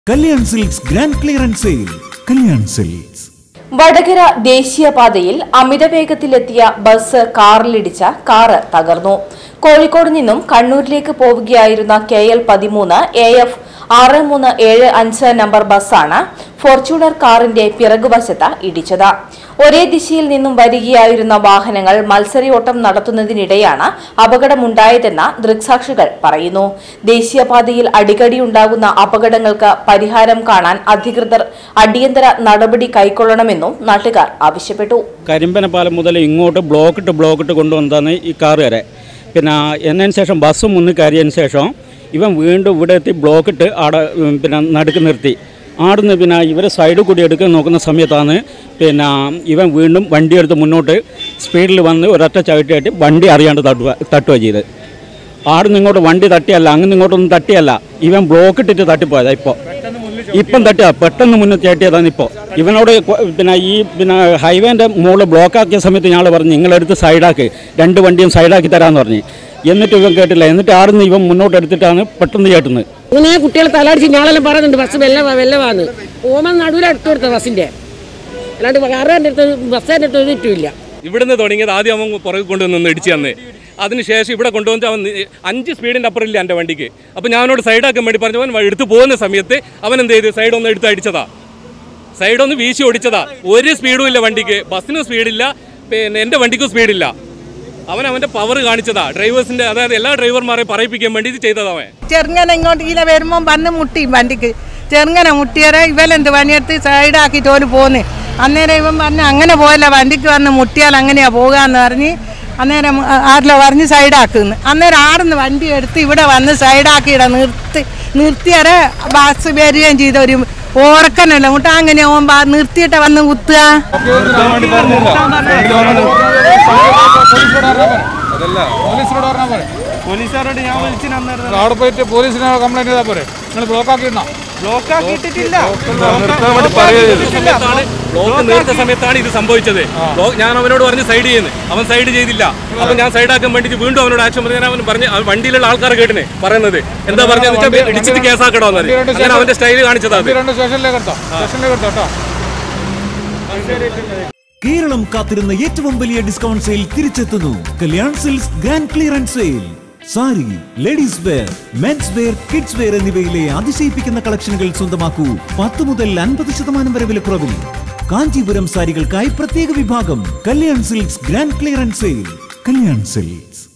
Kalyan silks grand clearance sale Kalyan silks Vadakara ദേശീയപാതയിൽ അമിത വേഗത്തിലെത്തിയ bus കാറിലിടിച്ച car തകർന്നു കോഴിക്കോട് നിന്നും കണ്ണൂരിലേക്ക് പോവുകയായിരുന്ന കെ എൽ പതിമൂന്ന് എ എഫ് ആറ് മൂന്ന് ഏഴ് അഞ്ച് നമ്പർ ബസ്സാണ് ഫോർച്യൂണർ കാറിന്റെ പിറകുവശത്ത് ഇടിച്ചത് ഒരേ ദിശയിൽ നിന്നും വരികയായിരുന്ന വാഹനങ്ങൾ മത്സരയോട്ടം നടത്തുന്നതിനിടെയാണ് അപകടമുണ്ടായതെന്ന് ദൃക്സാക്ഷികൾ പറയുന്നു ദേശീയപാതയിൽ അടിക്കടിയുണ്ടാകുന്ന അപകടങ്ങൾക്ക് പരിഹാരം കാണാൻ അധികൃതർ അടിയന്തര നടപടി കൈക്കൊള്ളണമെന്നും നാട്ടുകാർ ആവശ്യപ്പെട്ടു കരിമ്പനപ്പാലം മുതൽ ഇങ്ങോട്ട് ബ്ലോക്കിട്ട് ബ്ലോക്കിട്ട് കൊണ്ടുവന്നതാണ് ഈ കാറ് വരെ പിന്നെ എന്നതിന് ശേഷം ബസ് മുന്നിൽ കയറിയതിന് ശേഷം ഇവൻ വീണ്ടും ഇവിടെ എത്തി ബ്ലോക്കിട്ട് ആടെ ഉം, പിന്നെ നടുക്ക് നിർത്തി ആടുന്ന് പിന്നെ ഇവർ സൈഡ് കൂടി എടുക്കാൻ നോക്കുന്ന സമയത്താണ് പിന്നെ ഇവൻ വീണ്ടും വണ്ടി എടുത്ത് മുന്നോട്ട് സ്പീഡിൽ വന്ന് ഒരൊറ്റ ചവിട്ടിയായിട്ട് വണ്ടി അറിയാണ്ട് തട്ടുക തട്ടുക ചെയ്ത് ആടുന്ന് ഇങ്ങോട്ട് വണ്ടി തട്ടിയല്ല അങ്ങനെ ഇങ്ങോട്ടൊന്നും തട്ടിയല്ല ഇവൻ ബ്ലോക്ക് ഇട്ടിട്ട് തട്ടിപ്പോയതാ ഇപ്പോൾ ഇപ്പം തട്ടിയ പെട്ടെന്ന് മുന്നേ തട്ടിയതാണ് ഇപ്പോൾ ഇവനോട് കൊ- പിന്നെ ഈ പിന്നെ ഹൈവേൻ്റെ മുകളിൽ ബ്ലോക്കാക്കിയ സമയത്ത് ഞങ്ങൾ പറഞ്ഞു നിങ്ങളെടുത്ത് സൈഡാക്ക് രണ്ട് വണ്ടിയും സൈഡാക്കി തരാമെന്ന് പറഞ്ഞു എന്നിട്ട് ഇവൻ കേട്ടില്ല എന്നിട്ട് ആടുന്ന് ഇവൻ മുന്നോട്ട് എടുത്തിട്ടാണ് പെട്ടെന്ന് ചേട്ടുന്നത് ഇങ്ങനെ കുട്ടികൾ തലടിച്ച് ഞാളെല്ലാം പറയുന്നുണ്ട് ബസ് വെല്ല വെല്ലവാന്ന് ഓമൻ നടുവിൽ അടുത്ത് കൊടുത്ത ബസ്സിന്റെ അല്ലാണ്ട് കാറുകാരൻ്റെ അടുത്ത് ബസ്സാൻ്റെ അടുത്ത് ഒരു ഇല്ല ഇവിടുന്ന് തുടങ്ങിയത് ആദ്യം അവൻ പുറകെ കൊണ്ടുവന്ന് ഇടിച്ച് തന്ന് അതിനുശേഷം ഇവിടെ കൊണ്ടുവന്നിട്ട് അവൻ നി- അഞ്ച് സ്പീഡിൻ്റെ അപ്പുറം ഇല്ല എൻ്റെ വണ്ടിക്ക് അപ്പോൾ ഞാൻ അവനോട് സൈഡാക്കാൻ വേണ്ടി പറഞ്ഞു അവൻ എടുത്ത് പോകുന്ന സമയത്ത് അവൻ എന്ത് ചെയ്ത് സൈഡ് ഒന്ന് എടുത്ത് അടിച്ചതാ സൈഡ് ഒന്ന് വീശി ഓടിച്ചതാ ഒരു സ്പീഡും ഇല്ല വണ്ടിക്ക് ബസ്സിനും സ്പീഡില്ല പിന്നെ എൻ്റെ വണ്ടിക്കും സ്പീഡില്ല അവൻ അവൻ്റെ പവർ കാണിച്ചതാ ഡ്രൈവേഴ്സിൻ്റെ അതായത് എല്ലാ ഡ്രൈവർമാരെ പറയിപ്പിക്കാൻ വേണ്ടി ഇത് ചെയ്തതാ അവൻ ചെറുങ്ങനെ ഇങ്ങോട്ട് ഇതിലെ വരുമ്പോൾ വന്ന് മുട്ടി വണ്ടിക്ക് ചെറുങ്ങനെ മുട്ടിയാരെ ഇവലെന്ത് പണിയെടുത്ത് സൈഡാക്കിയിട്ട് ഓല് പോന്ന് അന്നേരം ഇവൻ പറഞ്ഞു അങ്ങനെ പോയല്ല വണ്ടിക്ക് വന്ന് മുട്ടിയാൽ അങ്ങനെയാ പോകാന്ന് പറഞ്ഞ് അന്നേരം ആരിലോ പറഞ്ഞ് സൈഡാക്കുന്നു അന്നേരം ആടുന്ന് വണ്ടി എടുത്ത് ഇവിടെ വന്ന് സൈഡാക്കിയിട നിർത്തി നിർത്തിയാരെ ബസ് വരികയും ചെയ്ത ഒരു ഓർക്കനല്ല മുട്ട അങ്ങനെ ഓൻ ബാ- നിർത്തിയിട്ട് വന്ന് കുത്തുക അവിടെ പോയിട്ട് പോലീസിനെ കംപ്ലൈന്റ് ചെയ്താൽ പോരെ നിങ്ങൾ ബ്ലോക്ക് ആക്കിയിടണം സമയത്താണ് ബ്ലോക്ക് നേരത്തെ സമയത്താണ് ഇത് സംഭവിച്ചത് ബ്ലോക്ക് ഞാൻ അവനോട് പറഞ്ഞ് സൈഡ് ചെയ്യുന്നു അവൻ സൈഡ് ചെയ്തില്ല അപ്പൊ ഞാൻ സൈഡാക്കാൻ വേണ്ടിയിട്ട് വീണ്ടും അവനോട് ആക്ഷൻ പറഞ്ഞു ഞാൻ അവൻ പറഞ്ഞ് ആ വണ്ടിയിലുള്ള ആൾക്കാരെ കേട്ടിനെ പറയുന്നത് എന്താ പറഞ്ഞതെന്ന് വെച്ചാൽ ഇടിച്ചിട്ട് കേസാക്കണമെന്നത് അങ്ങനെ അവന്റെ സ്റ്റൈല് കാണിച്ചതാ അത് രണ്ട് സ്റ്റേഷനിലേക്ക് എടുത്തോ സ്റ്റേഷനിലേക്ക് എടുത്തോ കേട്ടോ കേരളം കാത്തിരുന്ന ഏറ്റവും വലിയ ഡിസ്കൗണ്ട് സെയിൽ തിരിച്ചെത്തുന്നു Kalyan silks grand clearance sale sari ladies wear men's wear kids wear എന്നിവയിലെ അതിശയിപ്പിക്കുന്ന കളക്ഷനുകൾ സ്വന്തമാക്കൂ പത്ത് മുതൽ അൻപത് ശതമാനം വരെ വിലക്കുറവിൽ കാഞ്ചീപുരം സാരികൾക്കായി പ്രത്യേക വിഭാഗം Kalyan silks grand clearance sale Kalyan silks